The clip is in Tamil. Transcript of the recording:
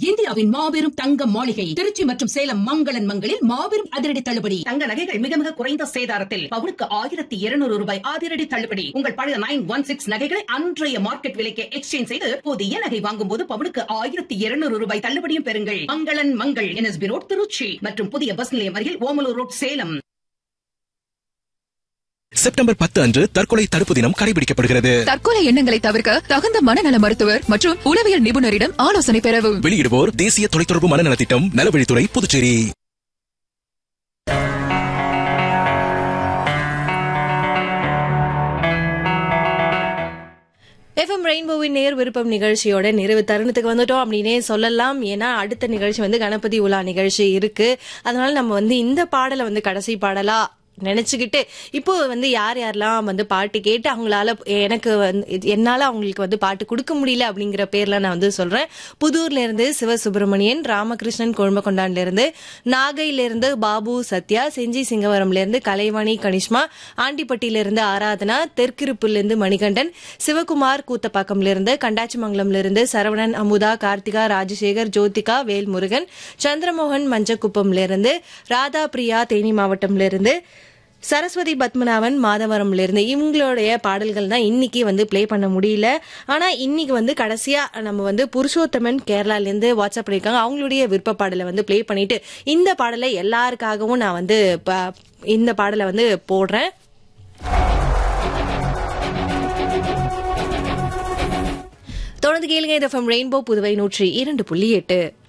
இந்தியாவின் மாபெரும் தங்க மாளிகை திருச்சி மற்றும் சேலம் மங்களன் மங்களில் மாபெரும் அதிரடி தள்ளுபடி தங்க நகைகள் மிக மிக குறைந்த சேதாரத்தில் பவுனுக்கு ஆயிரத்தி இருநூறு ரூபாய் அதிரடி தள்ளுபடி உங்கள் பழைய நைன் ஒன் சிக்ஸ் நகைகளை அன்றைய மார்க்கெட் விலைக்கு எக்ஸ்சேஞ்ச் செய்து புதிய நகை வாங்கும் போது பவுனுக்கு ஆயிரத்தி இருநூறு ரூபாய் தள்ளுபடியும் பெறுங்கள் மங்களன் மங்கள் என்எஸ்பி ரோட் திருச்சி மற்றும் புதிய பஸ் நிலையம் அருகில் ஓமலூர் ரோட் சேலம் செப்டம்பர் பத்து அன்று தற்கொலை தடுப்பு தினம் கடைபிடிக்கப்படுகிறது தற்கொலை எண்ணங்களை தவிர்க்க தகுந்த மனநல மருத்துவர் மற்றும் உளவியல் நிபுணரிடம் ஆலோசனை பெறவும் வெளியிடுவோர் தேசிய தொலைத்தொடர்பு மனநலத் திட்டம் நலவழித்துறை புதுச்சேரி எஃப்எம் ரெயின்போவின் நேர் விருப்பம் நிகழ்ச்சியோட நிறைவு தருணத்துக்கு வந்துட்டோம் அப்படின்னே சொல்லலாம் ஏன்னா அடுத்த நிகழ்ச்சி வந்து கணபதி உலா நிகழ்ச்சி இருக்கு அதனால நம்ம வந்து இந்த பாடலை வந்து கடைசி பாடலா நினைச்சுக்கிட்டு இப்போ வந்து யார் யாரெல்லாம் வந்து பாட்டு கேட்டு அவங்களால எனக்கு வந்து என்னால அவங்களுக்கு வந்து பாட்டு கொடுக்க முடியல அப்படிங்கிற பேர்ல நான் வந்து சொல்றேன் புதூர்ல இருந்து சிவசுப்பிரமணியன் ராமகிருஷ்ணன் கொழும்பகொண்டான்ல இருந்து நாகையில இருந்து பாபு சத்யா செஞ்சி சிங்கவரம்ல இருந்து கலைவாணி கனிஷ்மா ஆண்டிப்பட்டியில இருந்து ஆராதனா தெற்கிருப்புல இருந்து மணிகண்டன் சிவகுமார் கூத்தப்பாக்கம்ல இருந்து கண்டாச்சிமங்கலம்ல இருந்து சரவணன் அமுதா கார்த்திகா ராஜசேகர் ஜோதிகா வேல்முருகன் சந்திரமோகன் மஞ்சக்குப்பம்ல இருந்து ராதா பிரியா தேனி மாவட்டம்ல இருந்து சரஸ்வதி பத்மநாபன் மாதவரம்ல இருந்து இவங்களுடைய பாடல்கள் தான் இன்னைக்கு வந்து ப்ளே பண்ண முடியல ஆனா இன்னைக்கு வந்து கடைசியா நம்ம வந்து புருஷோத்தமன் கேரளால இருந்து வாட்ஸ்அப் பண்ணிருக்காங்க அவங்களுடைய விருப்ப பாடலை வந்து ப்ளே பண்ணிட்டு இந்த பாடலை எல்லாருக்காகவும் நான் வந்து ப- இந்த பாடலை வந்து போடுறேன் தொடர்ந்து கேளுங்க இது ரெயின்போ புதுவை நூற்றி இரண்டு புள்ளி எட்டு